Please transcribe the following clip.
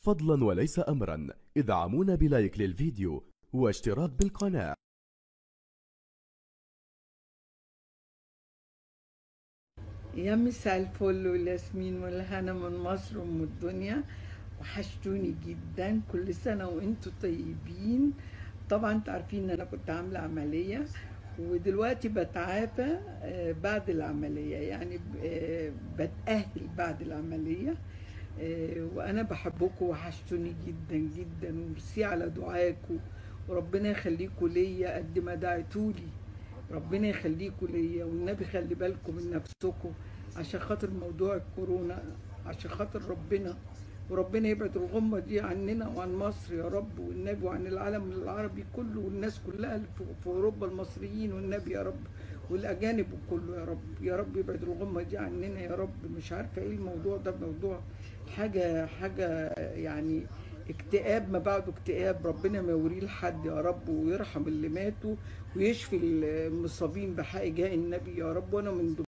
فضلا وليس أمرا ادعمونا بلايك للفيديو واشتراك بالقناة يا مساء الفل والياسمين والهنا من مصر وام الدنيا وحشتوني جدا كل سنة وانتم طيبين طبعا انتوا عارفين ان انا كنت عاملة عملية ودلوقتي بتعافى آه، بعد العملية يعني آه، بتأهل بعد العملية آه، وانا بحبكم وحشتوني جدا جدا وميرسي على دعاكم وربنا يخليكم ليا قد ما دعيتولي ربنا يخليكم ليا والنبي خلي بالكم من نفسكم عشان خاطر موضوع الكورونا عشان خاطر ربنا وربنا يبعد الغمة دي عننا وعن مصر يا رب والنبي وعن العالم العربي كله والناس كلها اللي في- في أوروبا المصريين والنبي يا رب والأجانب كله يا رب يا رب يبعد الغمة دي عننا يا رب مش عارفة ايه الموضوع ده موضوع حاجة حاجة يعني اكتئاب ما بعده اكتئاب ربنا ما يوريه لحد يا رب ويرحم اللي ماتوا ويشفي المصابين بحق جاء النبي يا رب وانا من